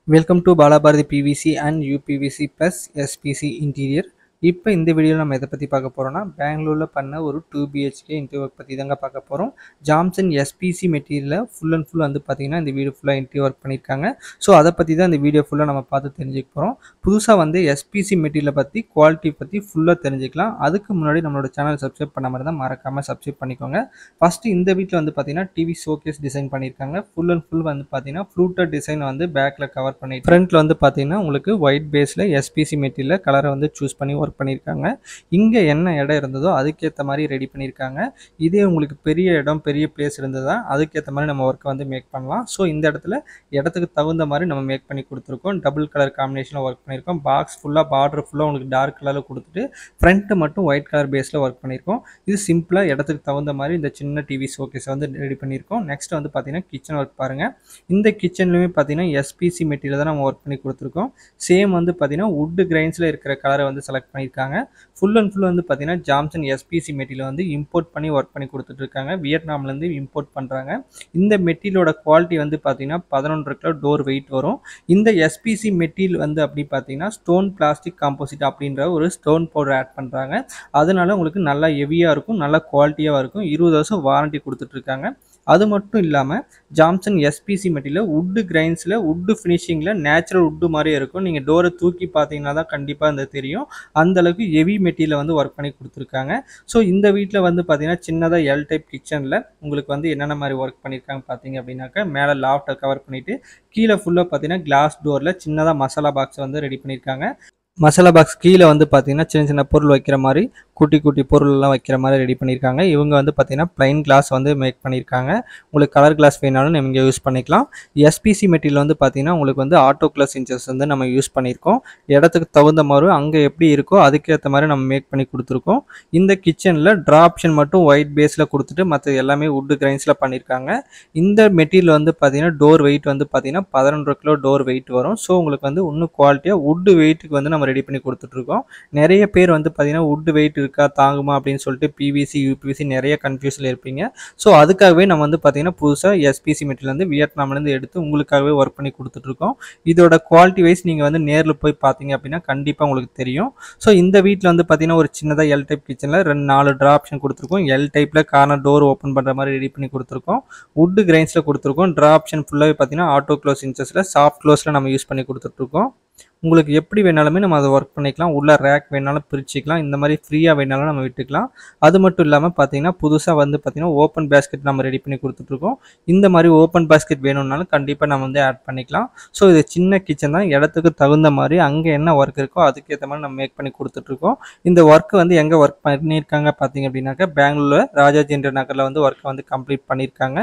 welcome to Balabharathi PVC and UPVC plus SPC interior இப்போ இந்த வீடியோவில் நம்ம எதை பற்றி பார்க்க போகிறோம்னா பெங்களூரில் பண்ண ஒரு டூ பிஹெச்கே இன்டீரியர் பற்றி தாங்க பார்க்க போகிறோம் ஜாம்சன் எஸ்பிசி மெட்டீரியலில் ஃபுல் அண்ட் ஃபுல் வந்து பார்த்திங்கன்னா இந்த வீடியோ ஃபுல்லாக இன்டீரியர் ஒர்க் பண்ணியிருக்காங்க ஸோ அதை பற்றி தான் இந்த வீடியோ ஃபுல்லாக நம்ம பார்த்து தெரிஞ்சுக்க போகிறோம் புதுசாக வந்து எஸ்பிசி மெட்டீரியலை பற்றி குவாலிட்டி பற்றி ஃபுல்லாக தெரிஞ்சுக்கலாம் அதுக்கு முன்னாடி நம்மளோட சேனல் சப்ஸ்கிரைப் பண்ண மாதிரி தான் மறக்காமல் சப்ஸ்கிரைப் பண்ணிக்கோங்க ஃபஸ்ட்டு இந்த வீட்டில் வந்து பார்த்தீங்கன்னா டிவி ஷோகேஸ் டிசைன் பண்ணியிருக்காங்க ஃபுல் அண்ட் ஃபுல் வந்து பார்த்தீங்கன்னா ஃப்ளூட்டர் டிசைன் வந்து பேக்கில் கவர் பண்ணி ஃப்ரண்ட்டில் வந்து பார்த்தீங்கன்னா உங்களுக்கு ஒயிட் பேஸில் எஸ்பிசி மெட்டீரியல் கலரை வந்து சூஸ் பண்ணி ஒர்க் பண்ணியிருக்காங்க இங்கே என்ன இடம் இருந்ததோ அதுக்கேற்ற மாதிரி ரெடி பண்ணியிருக்காங்க இதே உங்களுக்கு பெரிய இடம் பெரிய பிளேஸ் இருந்ததா அதுக்கேற்ற மாதிரி நம்ம ஒர்க்கை வந்து மேக் பண்ணலாம் ஸோ இந்த இடத்துல இடத்துக்கு தகுந்த மாதிரி நம்ம மேக் பண்ணி கொடுத்துருக்கோம் டபுள் கலர் காம்பினேஷனில் ஒர்க் பண்ணியிருக்கோம் பாக்ஸ் ஃபுல்லாக பார்டர் ஃபுல்லாக உங்களுக்கு டார்க் கலரில் கொடுத்துட்டு ஃப்ரண்ட்டு மட்டும் ஒயிட் கலர் பேஸில் ஒர்க் பண்ணியிருக்கோம் இது சிம்பிளாக இடத்துக்கு தகுந்த மாதிரி இந்த சின்ன டிவி ஷோகேஸ் வந்து ரெடி பண்ணியிருக்கோம் நெக்ஸ்ட் வந்து பார்த்தீங்கன்னா கிச்சன் ஒர்க் பாருங்கள் இந்த கிச்சன்லையுமே பார்த்தீங்கன்னா எஸ்பிசி மெட்டீரியல் தான் நம்ம ஒர்க் பண்ணி கொடுத்துருக்கோம் சேம் வந்து பார்த்தீங்கன்னா வுட்டு கிரைன்ஸில் இருக்கிற கலரை வந்து செலக்ட் பண்ணியிருக்காங்க ஃபுல் அண்ட் ஃபுல் வந்து பார்த்தீங்கன்னா ஜாம்சன் எஸ்பிசி மெட்டீரியல் வந்து இம்போர்ட் பண்ணி ஒர்க் பண்ணி கொடுத்துட்ருக்காங்க வியட்நாம்லேருந்து இம்போர்ட் பண்ணுறாங்க இந்த மெட்டீரியலோட குவாலிட்டி வந்து பார்த்தீங்கன்னா பதினொன்று கிலோ டோர் வெயிட் வரும் இந்த எஸ்பிசி மெட்டீரியல் வந்து அப்படி பார்த்தீங்கன்னா ஸ்டோன் பிளாஸ்டிக் காம்போசிட் அப்படின்ற ஒரு ஸ்டோன் பவுடர் ஆட் பண்ணுறாங்க அதனால உங்களுக்கு நல்லா ஹெவியாக இருக்கும் நல்லா குவாலிட்டியாக இருக்கும் இருபது வருஷம் வாரண்டி கொடுத்துட்ருக்காங்க அது மட்டும் இல்லாமல் ஜாம்சன் எஸ்பிசி மெட்டீரியல் வுட்டு கிரைன்ஸில் வுட்டு ஃபினிஷிங்கில் நேச்சுரல் வுட்டு மாதிரி இருக்கும் நீங்கள் டோரை தூக்கி பார்த்தீங்கன்னா தான் கண்டிப்பாக அந்த தெரியும் அந்தளவுக்கு ஹெவி மெட்டீரியலை வந்து ஒர்க் பண்ணி கொடுத்துருக்காங்க ஸோ இந்த வீட்டில் வந்து பார்த்தீங்கன்னா சின்னதாக எல் டைப் கிச்சனில் உங்களுக்கு வந்து என்னென்ன மாதிரி ஒர்க் பண்ணியிருக்காங்க பார்த்தீங்க அப்படின்னாக்கா மேலே லாஃப்ட்டை கவர் பண்ணிவிட்டு கீழே ஃபுல்லாக பார்த்தீங்கன்னா கிளாஸ் டோரில் சின்னதாக மசாலா பாக்ஸ் வந்து ரெடி பண்ணியிருக்காங்க மசாலா பாக்ஸ் கீழே வந்து பார்த்தீங்கன்னா சின்ன சின்ன பொருள் வைக்கிற மாதிரி குட்டி குட்டி பொருள்லாம் வைக்கிற மாதிரி ரெடி பண்ணியிருக்காங்க இவங்க வந்து பார்த்தீங்கன்னா ப்ளைன் கிளாஸ் வந்து மேக் பண்ணியிருக்காங்க உங்களுக்கு கலர் கிளாஸ் வேணாலும் நீங்கள் யூஸ் பண்ணிக்கலாம் எஸ்பிசி மெட்டீரியல் வந்து பார்த்தீங்கன்னா உங்களுக்கு வந்து ஆட்டோ கிளாஸ் இன்ச்சஸ் வந்து நம்ம யூஸ் பண்ணியிருக்கோம் இடத்துக்கு தகுந்த மாதிரி அங்கே எப்படி இருக்கோ அதுக்கேற்ற மாதிரி நம்ம மேக் பண்ணி கொடுத்துருக்கோம் இந்த கிச்சனில் ட்ரா ஆப்ஷன் மட்டும் ஒயிட் பேஸில் கொடுத்துட்டு மற்ற எல்லாமே வுட்டு கிரைன்ஸில் பண்ணியிருக்காங்க இந்த மெட்டீரியல் வந்து பார்த்தீங்கன்னா டோர் வெயிட் வந்து பார்த்தீங்கன்னா பதினொன்று கிலோ டோர் வெயிட் வரும் ஸோ உங்களுக்கு வந்து இன்னும் குவாலிட்டியாக வுட்டு வெயிட்டுக்கு வந்து நம்ம ரெடி பண்ணி கொடுத்துட்ருக்கோம் நிறைய பேர் வந்து பார்த்தீங்கன்னா வுட் வெயிட் இருக்கா தாங்குமா அப்படின்னு சொல்லிட்டு பிவிசி யூபிவிசி நிறைய கன்ஃபியூஸில் இருப்பீங்க ஸோ அதுக்காகவே நம்ம வந்து பார்த்தீங்கன்னா புதுசாக எஸ்பிசி மெட்டீரியல் வந்து வியட்நாம்லேருந்து எடுத்து உங்களுக்காகவே ஒர்க் பண்ணி கொடுத்துட்ருக்கோம் இதோட குவாலிட்டி வைஸ் நீங்கள் வந்து நேரில் போய் பார்த்தீங்க அப்படின்னா கண்டிப்பாக உங்களுக்கு தெரியும் ஸோ இந்த வீட்டில் வந்து பார்த்தீங்கன்னா ஒரு சின்னதாக எல் டைப் கிச்சனில் ரெண்டு நாலு ட்ரா ஆப்ஷன் கொடுத்துருக்கோம் எல் டைப்பில் கார்னர் டோர் ஓப்பன் பண்ணுற மாதிரி ரெடி பண்ணி கொடுத்துருக்கோம் வுட்டு கிரைன்ஸில் கொடுத்துருக்கோம் ட்ரா ஆப்ஷன் ஃபுல்லாகவே பார்த்தீங்கன்னா ஆட்டோ க்ளோஸ் இன்ச்சஸில் சாஃப்ட் க்ளோஸில் நம்ம யூஸ் பண்ணி கொடுத்துட்ருக்கோம் உங்களுக்கு எப்படி வேணாலுமே நம்ம அதை ஒர்க் பண்ணிக்கலாம் உள்ள ரேக் வேணாலும் பிரிச்சுக்கலாம் இந்த மாதிரி ஃப்ரீயாக வேணாலும் நம்ம விட்டுக்கலாம் அது மட்டும் இல்லாமல் பார்த்தீங்கன்னா புதுசாக வந்து பார்த்தீங்கன்னா ஓப்பன் பேஸ்கெட் நம்ம ரெடி பண்ணி கொடுத்துட்ருக்கோம் இந்த மாதிரி ஓப்பன் பேஸ்கெட் வேணும்னாலும் கண்டிப்பாக நம்ம வந்து ஆட் பண்ணிக்கலாம் ஸோ இது சின்ன கிச்சன் தான் இடத்துக்கு தகுந்த மாதிரி அங்கே என்ன ஒர்க் இருக்கோ அதுக்கேற்ற மாதிரி நம்ம மேக் பண்ணி கொடுத்துட்ருக்கோம் இந்த ஒர்க் வந்து எங்கே ஒர்க் பண்ணியிருக்காங்க பார்த்தீங்க அப்படின்னாக்கா பெங்களூரில் ராஜாஜி என்ற நகரில் வந்து ஒர்க்கை வந்து கம்ப்ளீட் பண்ணியிருக்காங்க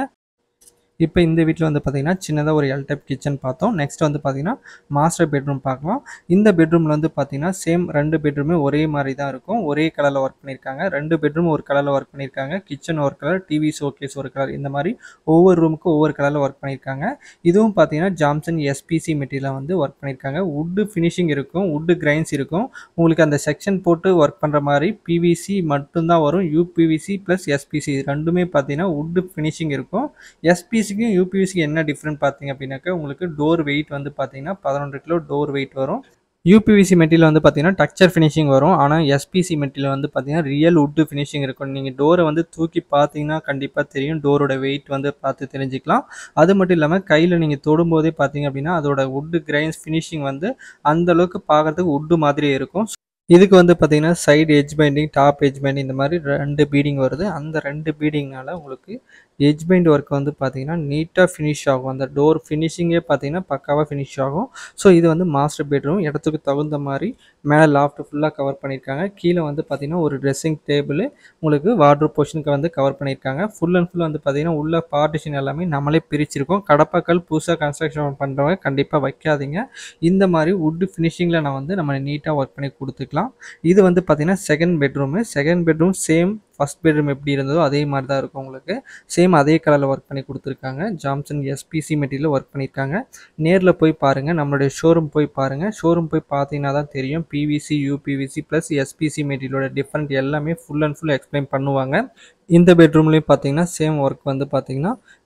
இப்போ இந்த வீட்டில் வந்து பார்த்தீங்கன்னா சின்னதாக ஒரு எல் டைப் கிச்சன் பார்த்தோம் நெக்ஸ்ட் வந்து பார்த்தீங்கன்னா மாஸ்டர் பெட்ரூம் பார்க்கலாம் இந்த பெட்ரூமில் வந்து பார்த்தீங்கன்னா சேம் ரெண்டு பெட்ரூமே ஒரே மாதிரி தான் இருக்கும் ஒரே கலரில் ஒர்க் பண்ணியிருக்காங்க ரெண்டு பெட்ரூம் ஒரு கலரில் ஒர்க் பண்ணியிருக்காங்க கிச்சன் ஒரு கலர் டிவி ஷோகேஸ் ஒரு கலர் இந்த மாதிரி ஒவ்வொரு ரூமுக்கும் ஒவ்வொரு கலரில் ஒர்க் பண்ணியிருக்காங்க இதுவும் பார்த்தீங்கன்னா ஜாம்சன் எஸ்பிசி மெட்டீரியல் வந்து ஒர்க் பண்ணியிருக்காங்க வுட்டு ஃபினிஷிங் இருக்கும் வுட்டு கிரைன்ஸ் இருக்கும் உங்களுக்கு அந்த செக்ஷன் போட்டு ஒர்க் பண்ணுற மாதிரி பிவிசி மட்டும்தான் வரும் யூபிவிசி ப்ளஸ் எஸ்பிசி ரெண்டுமே பார்த்தீங்கன்னா வுட்டு ஃபினிஷிங் இருக்கும் எஸ்பிசி யூபிவிசிக்கும் யூபிவிசிக்கு என்ன டிஃப்ரெண்ட் பார்த்தீங்க அப்படின்னாக்கா உங்களுக்கு டோர் வெயிட் வந்து பார்த்தீங்கன்னா பதினொன்று கிலோ டோர் வெயிட் வரும் யூபிவிசி மெட்டீரியல் வந்து பார்த்தீங்கன்னா டக்சர் ஃபினிஷிங் வரும் ஆனால் எஸ்பிசி மெட்டீரியல் வந்து பார்த்தீங்கன்னா ரியல் வுட்டு ஃபினிஷிங் இருக்கும் நீங்கள் டோரை வந்து தூக்கி பார்த்தீங்கன்னா கண்டிப்பாக தெரியும் டோரோட வெயிட் வந்து பார்த்து தெரிஞ்சுக்கலாம் அது மட்டும் இல்லாமல் கையில் நீங்கள் தொடும்போதே பார்த்தீங்க அப்படின்னா அதோட வுட்டு கிரைன்ஸ் ஃபினிஷிங் வந்து அந்தளவுக்கு பார்க்குறதுக்கு வுட்டு மாதிரியே இருக்கும் இதுக்கு வந்து பார்த்தீங்கன்னா side edge binding top edge binding இந்த மாதிரி ரெண்டு பீடிங் வருது அந்த ரெண்டு பீடிங்னால உங்களுக்கு எஜ் பைண்ட் ஒர்க் வந்து பார்த்தீங்கன்னா நீட்டாக ஃபினிஷ் ஆகும் அந்த டோர் ஃபினிஷிங்கே பார்த்தீங்கன்னா பக்காவாக ஃபினிஷ் ஆகும் ஸோ இது வந்து மாஸ்டர் பெட்ரூம் இடத்துக்கு தகுந்த மாதிரி மேலே லாஃப்ட் ஃபுல்லாக கவர் பண்ணியிருக்காங்க கீழே வந்து பார்த்தீங்கன்னா ஒரு ட்ரெஸ்ஸிங் டேபிள் உங்களுக்கு வார்ட்ரோப் பொசிஷனுக்கு வந்து கவர் பண்ணியிருக்காங்க ஃபுல் அண்ட் ஃபுல் வந்து பார்த்தீங்கன்னா உள்ள பார்ட்டிஷன் எல்லாமே நம்மளே பிரிச்சிருக்கோம் கடப்பாக்கல் புதுசாக கன்ஸ்ட்ரக்ஷன் பண்ணுறவங்க கண்டிப்பாக வைக்காதீங்க இந்த மாதிரி வுட்டு ஃபினிஷிங்கில் நான் வந்து நம்ம நீட்டாக ஒர்க் பண்ணி கொடுத்துக்கலாம் இது வந்து பார்த்தீங்கன்னா second bedroom second bedroom same first bedroom எப்படி இருந்ததோ அதே மாதிரி தான் இருக்கும் உங்களுக்கு சேம் அதே கலரில் ஒர்க் பண்ணி கொடுத்துருக்காங்க ஜாம்சன் எஸ்பிசி மெட்டீரியல் ஒர்க் பண்ணியிருக்காங்க நேரில் போய் பாருங்கள் நம்மளுடைய ஷோரூம் போய் பாருங்கள் ஷோரூம் போய் பார்த்தீங்கன்னா தான் தெரியும் பிவிசி யூபிவிசி ப்ளஸ் எஸ்பிசி மெட்டீரியலோட டிஃப்ரெண்ட் எல்லாமே ஃபுல் அண்ட் ஃபுல் எக்ஸ்பிளைன் பண்ணுவாங்க இந்த பெட்ரூம்லேயும் பார்த்தீங்கன்னா சேம் ஒர்க் வந்து பார்த்தீங்கன்னா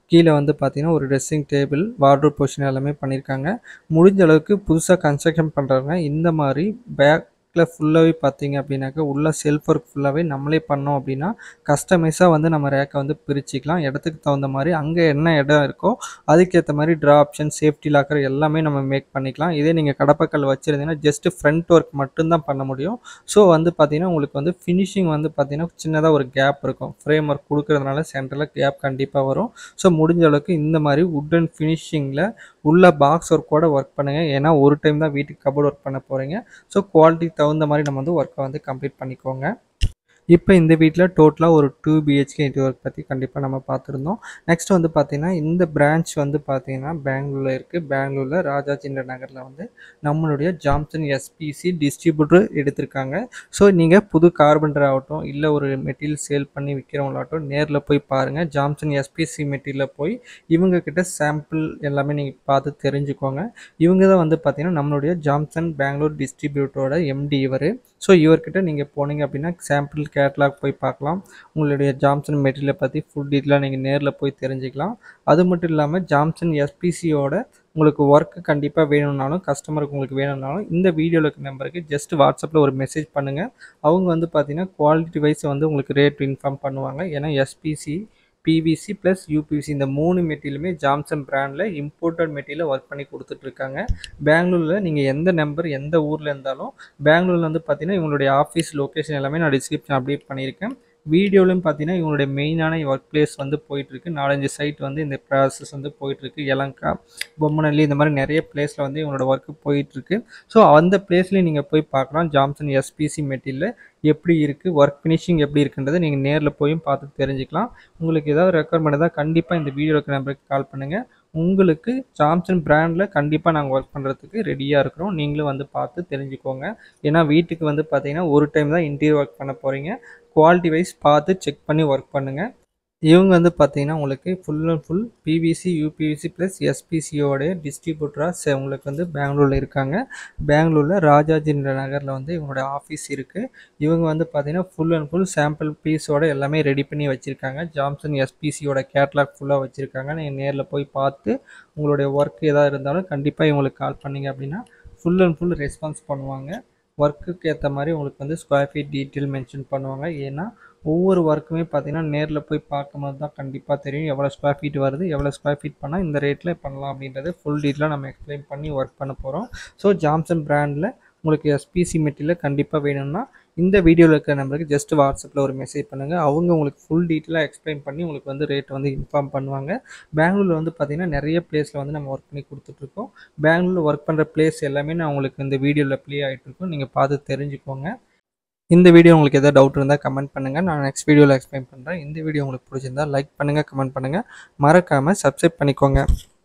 கீழே வந்து பார்த்தீங்கன்னா ஒரு ட்ரெஸ்ஸிங் டேபிள் வார்ட்ரோப் பொசிஷன் எல்லாமே பண்ணியிருக்காங்க முடிஞ்ச அளவுக்கு புதுசாக கன்ஸ்ட்ரக்ஷன் பண்ணுறவங்க இந்த மாதிரி பேக்கில் ஃபுல்லாகவே பார்த்தீங்க அப்படின்னாக்கா உள்ள செல்ஃப் ஒர்க் ஃபுல்லாகவே நம்மளே பண்ணோம் அப்படின்னா கஸ்டமைஸாக வந்து நம்ம ரேக்கை வந்து பிரிச்சுக்கலாம் இடத்துக்கு தகுந்த மாதிரி அங்கே என்ன இடம் இருக்கோ அதுக்கேற்ற மாதிரி ட்ரா ஆப்ஷன் சேஃப்டி லாக்கர் எல்லாமே நம்ம மேக் பண்ணிக்கலாம் இதே நீங்கள் கடப்பக்கல் வச்சுருந்தீங்கன்னா ஜஸ்ட் ஃப்ரண்ட் ஒர்க் மட்டும்தான் பண்ண முடியும் ஸோ வந்து பார்த்தீங்கன்னா உங்களுக்கு வந்து ஃபினிஷிங் வந்து பார்த்தீங்கன்னா சின்னதாக ஒரு கேப் இருக்கும் ஃப்ரேம் ஒர்க் கொடுக்கறதுனால சென்டரில் கேப் கண்டிப்பாக வரும் ஸோ முடிஞ்ச அளவுக்கு இந்த மாதிரி உட்டன் ஃபினிஷிங்கில் உள்ள பாக்ஸ் ஒர்க்கோட ஒர்க் பண்ணுங்கள் ஏன்னா ஒரு டைம் தான் வீட்டுக்கு கபோர்ட் ஒர்க் பண்ண போகிறீங்க ஸோ குவாலிட்டி தகுந்த மாதிரி நம்ம வந்து ஒர்க்கை வந்து கம்ப்ளீட் பண்ணிக்கோங்க இப்போ இந்த வீட்டில் டோட்டலாக ஒரு டூ பிஹெச்கே இன்டி ஒர்க் பற்றி கண்டிப்பாக நம்ம பார்த்துருந்தோம் நெக்ஸ்ட் வந்து பார்த்தீங்கன்னா இந்த பிரான்ச் வந்து பார்த்தீங்கன்னா பெங்களூரில் இருக்குது பெங்களூரில் ராஜாஜின்ற நகரில் வந்து நம்மளுடைய ஜாம்சன் எஸ்பிசி டிஸ்ட்ரிபியூட்டர் எடுத்திருக்காங்க ஸோ நீங்கள் புது கார்பெண்டர் ஆகட்டும் இல்லை ஒரு மெட்டீரியல் சேல் பண்ணி விற்கிறவங்களாகட்டும் நேரில் போய் பாருங்கள் ஜாம்சன் எஸ்பிசி மெட்டீரியலில் போய் இவங்க கிட்ட சாம்பிள் எல்லாமே நீங்கள் பார்த்து தெரிஞ்சுக்கோங்க இவங்க தான் வந்து பார்த்தீங்கன்னா நம்மளுடைய ஜாம்சன் பெங்களூர் டிஸ்ட்ரிபியூட்டரோட எம்டி இவர் ஸோ இவர்கிட்ட நீங்கள் போனீங்க அப்படின்னா சாம்பிள் கேட்லாக் போய் பார்க்கலாம் உங்களுடைய ஜாம்சன் மெட்டீரியலை பற்றி ஃபுல் டீட்டெயிலாக நீங்கள் நேரில் போய் தெரிஞ்சுக்கலாம் அது மட்டும் இல்லாமல் ஜாம்சன் எஸ்பிசியோட உங்களுக்கு ஒர்க்கு கண்டிப்பாக வேணும்னாலும் கஸ்டமருக்கு உங்களுக்கு வேணும்னாலும் இந்த வீடியோவில் இருக்க நம்பருக்கு ஜஸ்ட் வாட்ஸ்அப்பில் ஒரு மெசேஜ் பண்ணுங்கள் அவங்க வந்து பார்த்தீங்கன்னா குவாலிட்டி வைஸ் வந்து உங்களுக்கு ரேட் இன்ஃபார்ம் பண்ணுவாங்க ஏன்னா எஸ்பிசி பிவிசி ப்ளஸ் யூபிவிசி இந்த மூணு மெட்டீரியலுமே ஜாம்சன் பிராண்டில் இம்போர்ட்டட் மெட்டீரியல் ஒர்க் பண்ணி கொடுத்துட்ருக்காங்க பெங்களூரில் நீங்கள் எந்த நம்பர் எந்த ஊரில் இருந்தாலும் பெங்களூரில் வந்து பார்த்தீங்கன்னா இவங்களுடைய ஆஃபீஸ் லொக்கேஷன் எல்லாமே நான் டிஸ்கிரிப்ஷன் அப்டேட் பண்ணியிருக்கேன் வீடியோலையும் பார்த்தீங்கன்னா இவங்களுடைய மெயினான ஒர்க் பிளேஸ் வந்து போயிட்டுருக்கு நாலஞ்சு சைட் வந்து இந்த ப்ராசஸ் வந்து போயிட்டுருக்கு எலங்கா பொம்மனல்லி இந்த மாதிரி நிறைய பிளேஸில் வந்து இவங்களோட ஒர்க்கு போயிட்டுருக்கு ஸோ அந்த பிளேஸ்லேயும் நீங்கள் போய் பார்க்கலாம் ஜாம்சன் எஸ்பிசி மெட்டீரியல் எப்படி இருக்குது ஒர்க் ஃபினிஷிங் எப்படி இருக்குன்றதை நீங்கள் நேரில் போயும் பார்த்து தெரிஞ்சுக்கலாம் உங்களுக்கு ஏதாவது ரெக்குவயர்மெண்ட் தான் கண்டிப்பாக இந்த வீடியோ இருக்கிற நம்பருக்கு கால் பண்ணுங்கள் உங்களுக்கு ஜாம்சன் பிராண்டில் கண்டிப்பாக நாங்கள் ஒர்க் பண்ணுறதுக்கு ரெடியாக இருக்கிறோம் நீங்களும் வந்து பார்த்து தெரிஞ்சுக்கோங்க ஏன்னா வீட்டுக்கு வந்து பார்த்தீங்கன்னா ஒரு டைம் தான் இன்டீரியர் ஒர்க் பண்ண போகிறீங்க குவாலிட்டி வைஸ் பார்த்து செக் பண்ணி ஒர்க் பண்ணுங்கள் இவங்க வந்து பார்த்தீங்கன்னா உங்களுக்கு full and full PVC UPVC plus எஸ்பிசியோடைய டிஸ்ட்ரிபியூட்டராக உங்களுக்கு வந்து பெங்களூரில் இருக்காங்க பெங்களூரில் ராஜாஜின்ற நகரில் வந்து இவங்களோட ஆஃபீஸ் இருக்குது இவங்க வந்து பார்த்தீங்கன்னா ஃபுல் அண்ட் ஃபுல் சாம்பிள் பீஸோட எல்லாமே ரெடி பண்ணி வச்சுருக்காங்க ஜாம்சன் எஸ்பிசியோட கேட்லாக் ஃபுல்லாக வச்சுருக்காங்க நீங்கள் நேரில் போய் பார்த்து உங்களுடைய ஒர்க் எதாவது இருந்தாலும் கண்டிப்பாக இவங்களுக்கு கால் பண்ணீங்க அப்படின்னா ஃபுல் அண்ட் ஃபுல் ரெஸ்பான்ஸ் பண்ணுவாங்க ஒர்க்குக்கு ஏற்ற மாதிரி உங்களுக்கு வந்து ஸ்கொயர் ஃபீட் டீட்டெயில் மென்ஷன் பண்ணுவாங்க ஏன்னா ஒவ்வொரு ஒர்க்குமே பார்த்தீங்கன்னா நேரில் போய் பார்க்கும்போது தான் கண்டிப்பாக தெரியும் எவ்வளோ ஸ்கொயர் ஃபீட் வருது எவ்வளோ ஸ்கொயர் ஃபீட் பண்ணால் இந்த ரேட்டில் பண்ணலாம் அப்படின்றது ஃபுல் டீட்டெயிலாக நம்ம எக்ஸ்பிளைன் பண்ணி ஒர்க் பண்ண போகிறோம் ஸோ ஜாம்சன் பிராண்டில் உங்களுக்கு எஸ்பிசி மெட்டீரியல் கண்டிப்பாக வேணும்னா இந்த வீடியோவில் இருக்கிற நம்பருக்கு ஜஸ்ட் வாட்ஸ்அப்பில் ஒரு மெசேஜ் பண்ணுங்கள் அவங்க உங்களுக்கு ஃபுல் டீட்டெயிலாக எக்ஸ்பிளைன் பண்ணி உங்களுக்கு வந்து ரேட் வந்து இன்ஃபார்ம் பண்ணுவாங்க பெங்களூரில் வந்து பார்த்திங்கன்னா நிறைய பிளேஸில் வந்து நம்ம ஒர்க் பண்ணி கொடுத்துட்ருக்கோம் பெங்களூரில் ஒர்க் பண்ணுற பிளேஸ் எல்லாமே நான் உங்களுக்கு இந்த வீடியோவில் ப்ளே ஆகிட்டு இருக்கும் நீங்கள் பார்த்து தெரிஞ்சுக்கோங்க இந்த வீடியோ உங்களுக்கு எதாவது டவுட் இருந்தால் கமெண்ட் பண்ணுங்கள் நான் நெக்ஸ்ட் வீடியோவில் எக்ஸ்பிளைன் பண்ணுறேன் இந்த வீடியோ உங்களுக்கு பிடிச்சிருந்தா லைக் பண்ணுங்கள் கமெண்ட் பண்ணுங்கள் மறக்காமல் சப்ஸ்கிரைப் பண்ணிக்கோங்க